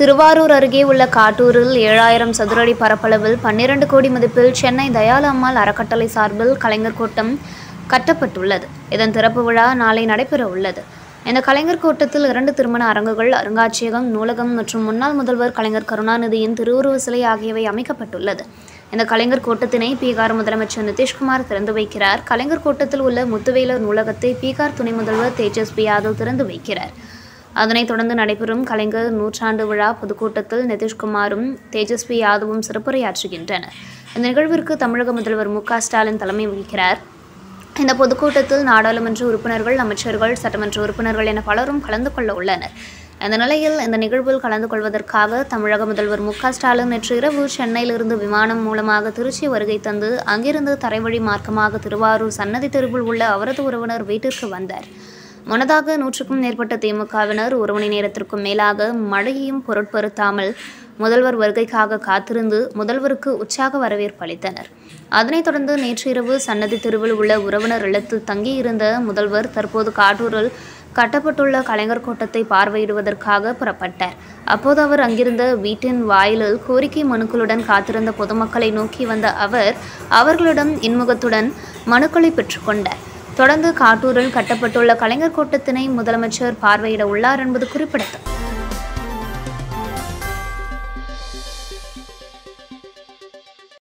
திருவாரூர் அருகே உள்ள காட்டூரில் ஏழாயிரம் சதுரடி பரப்பளவில் பன்னிரண்டு கோடி மதிப்பில் சென்னை தயாளு அம்மாள் அறக்கட்டளை சார்பில் கலைஞர் கூட்டம் கட்டப்பட்டுள்ளது இதன் திறப்பு விழா நாளை நடைபெற உள்ளது இந்த கலைஞர் கூட்டத்தில் இரண்டு திருமண அரங்குகள் அருங்காட்சியகம் நூலகம் மற்றும் முன்னாள் முதல்வர் கலைஞர் கருணாநிதியின் திருவுருவ சிலை ஆகியவை அமைக்கப்பட்டுள்ளது இந்த கலைஞர் கூட்டத்தினை பீகார் முதலமைச்சர் நிதிஷ்குமார் திறந்து வைக்கிறார் கலைஞர் கூட்டத்தில் உள்ள முத்துவேலர் நூலகத்தை பீகார் துணை முதல்வர் தேஜஸ்வி யாதவ் திறந்து வைக்கிறார் அதனைத் தொடர்ந்து நடைபெறும் கலைஞர் நூற்றாண்டு விழா பொதுக்கூட்டத்தில் நிதிஷ்குமாரும் தேஜஸ்வி யாதவும் சிறப்புரையாற்றுகின்றனர் இந்த நிகழ்விற்கு தமிழக முதல்வர் மு க ஸ்டாலின் தலைமை வகிக்கிறார் இந்த பொதுக்கூட்டத்தில் நாடாளுமன்ற உறுப்பினர்கள் அமைச்சர்கள் சட்டமன்ற உறுப்பினர்கள் என பலரும் கலந்து கொள்ள உள்ளனர் இந்த நிலையில் இந்த நிகழ்வில் கலந்து கொள்வதற்காக தமிழக முதல்வர் மு க ஸ்டாலின் நேற்று இரவு சென்னையிலிருந்து விமானம் மூலமாக திருச்சி வருகை தந்து அங்கிருந்து தரைவழி மார்க்கமாக திருவாரூர் சன்னதி தெருவில் உள்ள அவரது உறவினர் வீட்டிற்கு வந்தார் முன்னதாக நூற்றுக்கும் மேற்பட்ட திமுகவினர் ஒரு மணி நேரத்திற்கும் மேலாக மழையையும் பொருட்படுத்தாமல் முதல்வர் வருகைக்காக காத்திருந்து முதல்வருக்கு உற்சாக வரவேற்பு அளித்தனர் அதனைத் தொடர்ந்து நேற்று இரவு சன்னதி தெருவில் உள்ள உறவினர் இல்லத்தில் தங்கியிருந்த முதல்வர் தற்போது காட்டூரில் கட்டப்பட்டுள்ள கலைஞர் கோட்டத்தை பார்வையிடுவதற்காக புறப்பட்டார் அப்போது அவர் அங்கிருந்த வீட்டின் வாயிலில் கோரிக்கை மனுக்களுடன் காத்திருந்த பொதுமக்களை நோக்கி வந்த அவர் அவர்களிடம் இன்முகத்துடன் மனுக்களை பெற்றுக்கொண்டார் தொடர்ந்து காட்டூரில் கட்டப்பட்டுள்ள கலைஞர் கோட்டத்தினை முதலமைச்சர் பார்வையிட உள்ளார் என்பது குறிப்பிடத்தக்கது